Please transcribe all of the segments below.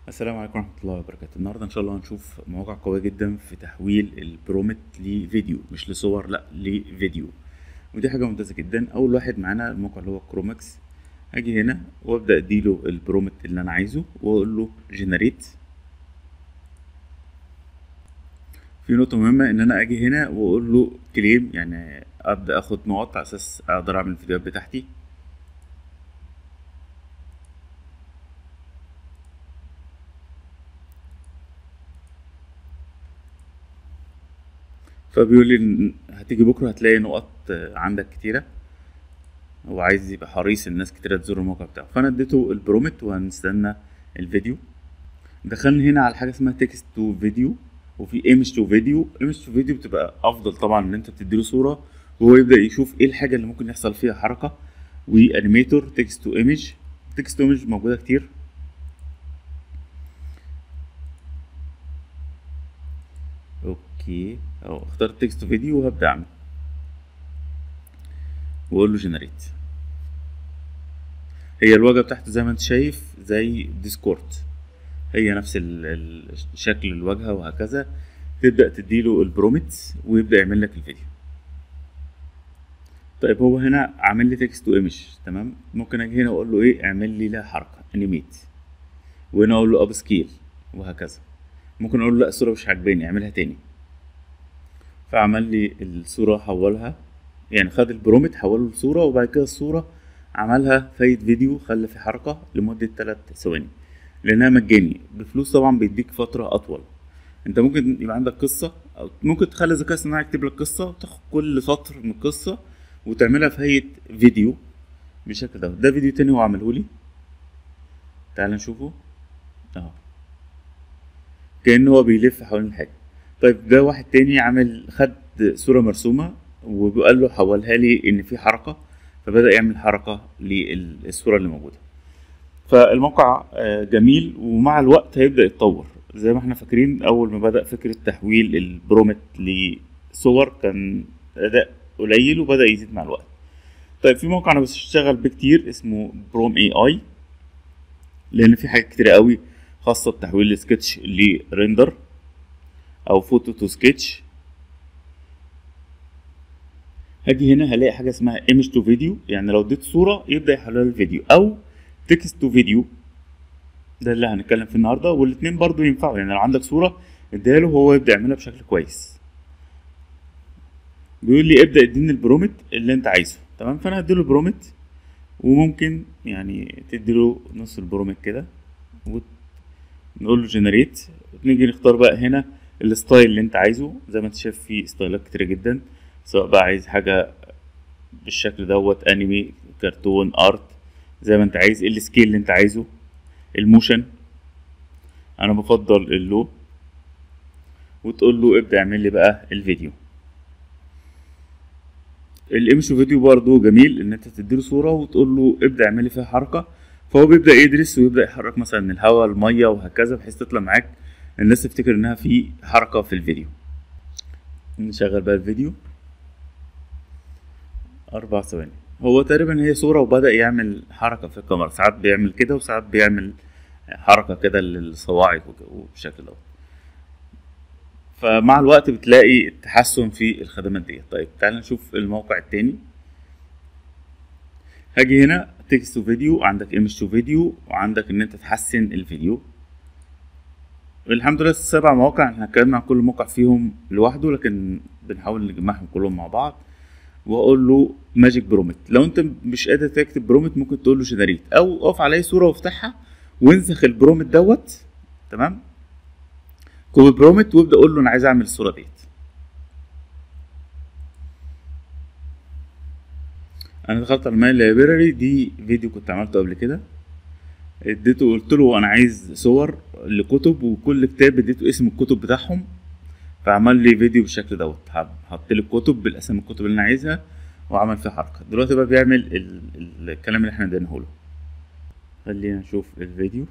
السلام عليكم ورحمة الله وبركاته النهاردة إن شاء الله هنشوف مواقع قوية جدا في تحويل البرومت لفيديو مش لصور لأ لفيديو ودي حاجة ممتازة جدا أول واحد معانا الموقع اللي هو كروماكس أجي هنا وأبدأ أديله البرومت اللي أنا عايزه وأقول له جنريت في نقطة مهمة إن أنا أجي هنا وأقول له كليم يعني أبدأ أخد نقط على أساس أقدر أعمل الفيديوهات بتاعتي فبيقول لي إن هتيجي بكره هتلاقي نقط عندك كتيره هو عايز يبقى حريص الناس كتيره تزور الموقع بتاعه فانا اديته البرومت وهنستنى الفيديو دخلنا هنا على حاجه اسمها تكست تو فيديو وفي ايمج تو فيديو ايمج تو فيديو بتبقى افضل طبعا ان انت بتديله صوره وهو يبدا يشوف ايه الحاجه اللي ممكن يحصل فيها حركه وانيميتور تكست تو ايمج تكست تو ايمج موجوده كتير اوكي اهو اخترت تكست فيديو وهبدا اعمل واقول له جنريت هي الواجهه بتاعته زي ما انت شايف زي ديسكورد هي نفس ال- ال- شكل الواجهه وهكذا تبدا تديله البرومت ويبدا يعمل لك الفيديو طيب هو هنا عامل لي تكست وايمج تمام ممكن اجي هنا واقول له ايه اعمل لي لها حركه انيميت وهنا اقول له اب سكيل وهكذا ممكن اقول له لا الصوره مش عاجباني اعملها تاني فعمل لي الصورة حولها يعني خد البرومت حوله لصورة وبعد كده الصورة عملها فايد فيديو خلى في حركة لمدة تلات ثواني لأنها مجاني بفلوس طبعا بيديك فترة أطول أنت ممكن يبقى عندك قصة أو ممكن تخلي الذكاء الصناعي يكتب لك قصة وتاخد كل سطر من القصة وتعملها في هيئة فيديو بالشكل ده ده فيديو تاني هو عمله لي تعال نشوفه اهو كأنه هو بيلف حوالين الحاجة طيب ده واحد تاني عامل خد صورة مرسومة وقال له حولها لي ان في حركة فبدأ يعمل حركة للصورة اللي موجودة فالموقع آه، جميل ومع الوقت هيبدأ يتطور زي ما احنا فاكرين اول ما بدأ فكرة تحويل البرومت لصور كان اداء قليل وبدأ يزيد مع الوقت طيب في موقع انا بشتغل بيه كتير اسمه بروم اي اي لان في حاجات كتير قوي خاصة بتحويل السكتش لريندر او فوتو تو سكتش هاجي هنا هلاقي حاجه اسمها ايمج تو فيديو يعني لو اديت صوره يبدا يحولها لفيديو او تكست تو فيديو ده اللي هنتكلم فيه النهارده والاثنين برضو ينفعوا يعني لو عندك صوره اديها له هو يبدا يعملها بشكل كويس بيقول لي ابدا اديني البرومت اللي انت عايزه تمام فانا هديله البرومت وممكن يعني تديله نص البرومت كده ونقول له جنريت نيجي نختار بقى هنا الستايل اللي انت عايزه زي ما انت شايف في ستايلات كتير جدا سواء بقى عايز حاجة بالشكل دوت انمي كرتون ارت زي ما انت عايز ايه السكيل اللي انت عايزه الموشن انا بفضل اللو وتقول له ابدا اعمل لي بقى الفيديو الايمج فيديو برضو جميل ان انت تديله صورة وتقول له ابدا اعمل لي فيها حركة فهو بيبدا يدرس ويبدا يحرك مثلا الهواء المية وهكذا بحيث تطلع معاك الناس تفتكر انها في حركة في الفيديو نشغل بقى الفيديو أربع ثواني هو تقريبا هي صورة وبدأ يعمل حركة في الكاميرا ساعات بيعمل كده وساعات بيعمل حركة كده للصواعق وك- وبالشكل ده فمع الوقت بتلاقي تحسن في الخدمات دي طيب تعال نشوف الموقع التاني هاجي هنا تكست فيديو عندك ايمج تو فيديو وعندك ان انت تحسن الفيديو الحمد لله السبع مواقع احنا اتكلمنا عن كل موقع فيهم لوحده لكن بنحاول نجمعهم كلهم مع بعض واقول له ماجيك برومت لو انت مش قادر تكتب برومت ممكن تقول له جنريت او اقف على اي صوره وافتحها وانسخ البرومت دوت تمام كوبي برومت وابدا اقول له انا عايز اعمل الصوره ديت انا دخلت على المايل لايبراري دي فيديو كنت عملته قبل كده اديته قلت له انا عايز صور لكتب وكل كتاب اديته اسم الكتب بتاعهم فعمل لي فيديو بالشكل دوت حط- حط لي الكتب بالاسامي الكتب اللي انا عايزها وعمل فيها حركه دلوقتي بقى بيعمل ال... ال... الكلام اللي احنا اديناه له خلينا نشوف الفيديو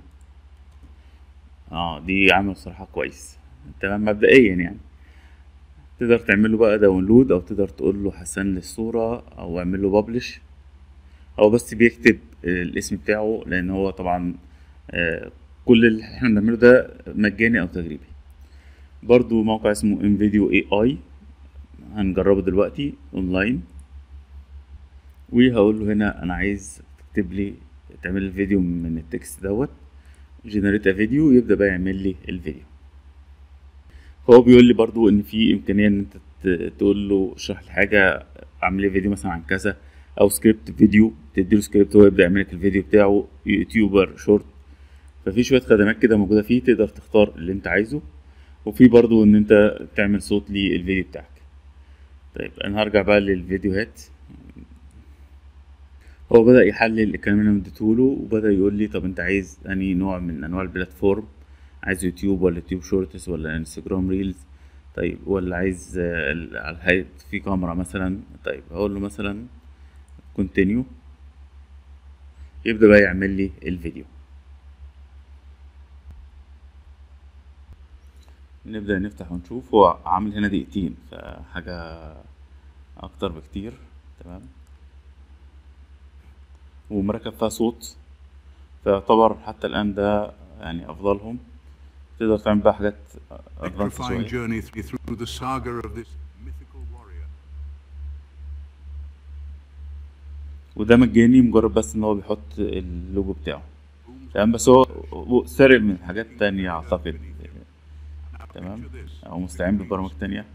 اه دي عمل صراحه كويس تمام مبدئيا يعني تقدر تعمل له بقى داونلود او تقدر تقول له حسن لي الصوره او اعمل له ببلش هو بس بيكتب الاسم بتاعه لان هو طبعا آه، كل اللي احنا بنعمله ده مجاني او تجريبي برضو موقع اسمه انفيديو اي اي هنجربه دلوقتي اونلاين وهقول له هنا انا عايز تكتب لي تعمل لي فيديو من التكست دوت جنريت فيديو يبدا بقى يعمل لي الفيديو هو بيقول لي برضو ان في امكانيه ان انت ت- تقول له اشرح لي حاجه اعمل لي فيديو مثلا عن كذا او سكريبت فيديو تديله سكريبت هو يبدا يعمل لك الفيديو بتاعه يوتيوبر شورت ففي شويه خدمات كده موجوده فيه تقدر تختار اللي انت عايزه وفي برضو ان انت تعمل صوت للفيديو بتاعك طيب انا هرجع بقى للفيديوهات هو بدأ يحلل الكلام اللي انا اديتهوله وبدأ يقول لي طب انت عايز انهي نوع من انواع البلاتفورم عايز يوتيوب ولا يوتيوب شورتس ولا انستجرام ريلز طيب ولا عايز آه، ال- على الهاي في كاميرا مثلا طيب هقول له مثلا كونتينيو يبدأ بقى يعمل لي الفيديو نبدأ نفتح ونشوف هو عامل هنا دقيقتين فحاجة أكتر بكتير تمام ومركب فيها صوت فيعتبر حتى الآن ده يعني أفضلهم تقدر تعمل بقى حاجات أدفانس electrifying شوية journey th- through the saga of this mythical warrior. وده مجاني مجرد بس إن هو بيحط اللوجو بتاعه تمام بس هو هو سارق من حاجات تانية أعتقد تمام أو مستعين ببرامج تانية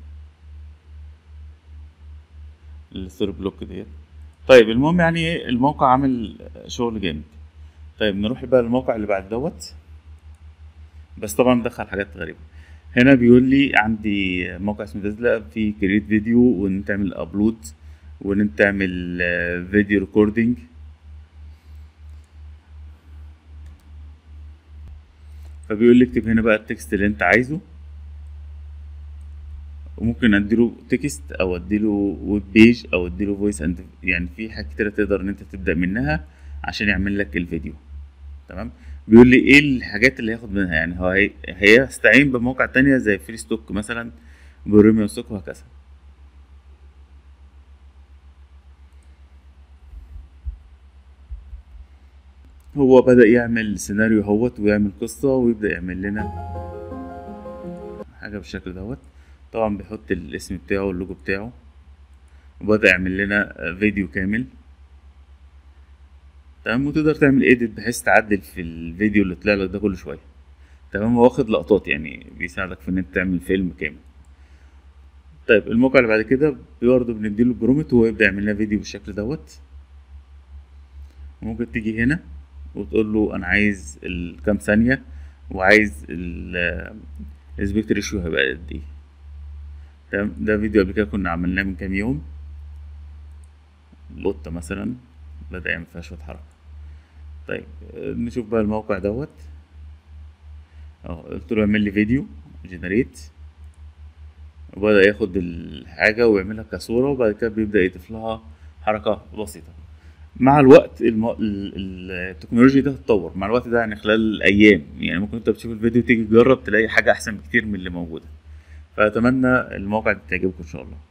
الستوري بلوك ديت طيب المهم يعني إيه، الموقع عامل شغل جامد طيب نروح بقى للموقع اللي بعد دوت بس طبعا دخل حاجات غريبة هنا بيقول لي عندي موقع اسمه تزلا في كريت فيديو وان انت تعمل ابلود وان انت تعمل آه، فيديو ريكوردينج فبيقول لي اكتب هنا بقى التكست اللي انت عايزه وممكن اديله تكست او اديله ويب بيج او اديله فويس اند يعني في حاجات كتيرة تقدر ان انت تبدا منها عشان يعمل لك الفيديو تمام بيقول لي ايه الحاجات اللي هياخد منها يعني هو هي- هيستعين بمواقع تانية زي فري ستوك مثلا بريميوم ستوك وهكذا هو بدأ يعمل سيناريو هوت ويعمل قصة ويبدأ يعمل لنا حاجة بالشكل دوت طبعا بيحط الاسم بتاعه واللوجو بتاعه وبدأ يعمل لنا فيديو كامل تمام وتقدر تعمل ايديت بحيث تعدل في الفيديو اللي طلع لك ده كل شوية تمام هو واخد لقطات يعني بيساعدك في ان انت تعمل فيلم كامل طيب الموقع اللي بعد كده برضه بنديله برومت وهو يبدأ يعمل لنا فيديو بالشكل دوت ممكن تيجي هنا وتقول له انا عايز الكام ثانية وعايز الاسبكت ريشيو هيبقى قد ايه تمام ده فيديو قبل كده كنا عملناه من كام يوم القطة مثلا بدأ يعمل فيها شوية حركة طيب آه، نشوف بقى الموقع دوت اه قلت له اعمل لي فيديو جنريت وبدأ ياخد الحاجة ويعملها كصورة وبعد كده بيبدأ يضيف لها حركة بسيطة مع الوقت الم... ال- ال- التكنولوجيا دي هتتطور مع الوقت ده يعني خلال أيام يعني ممكن أنت بتشوف الفيديو تيجي تجرب تلاقي حاجة أحسن بكتير من اللي موجودة فأتمنى الموقع ده تعجبكم إن شاء الله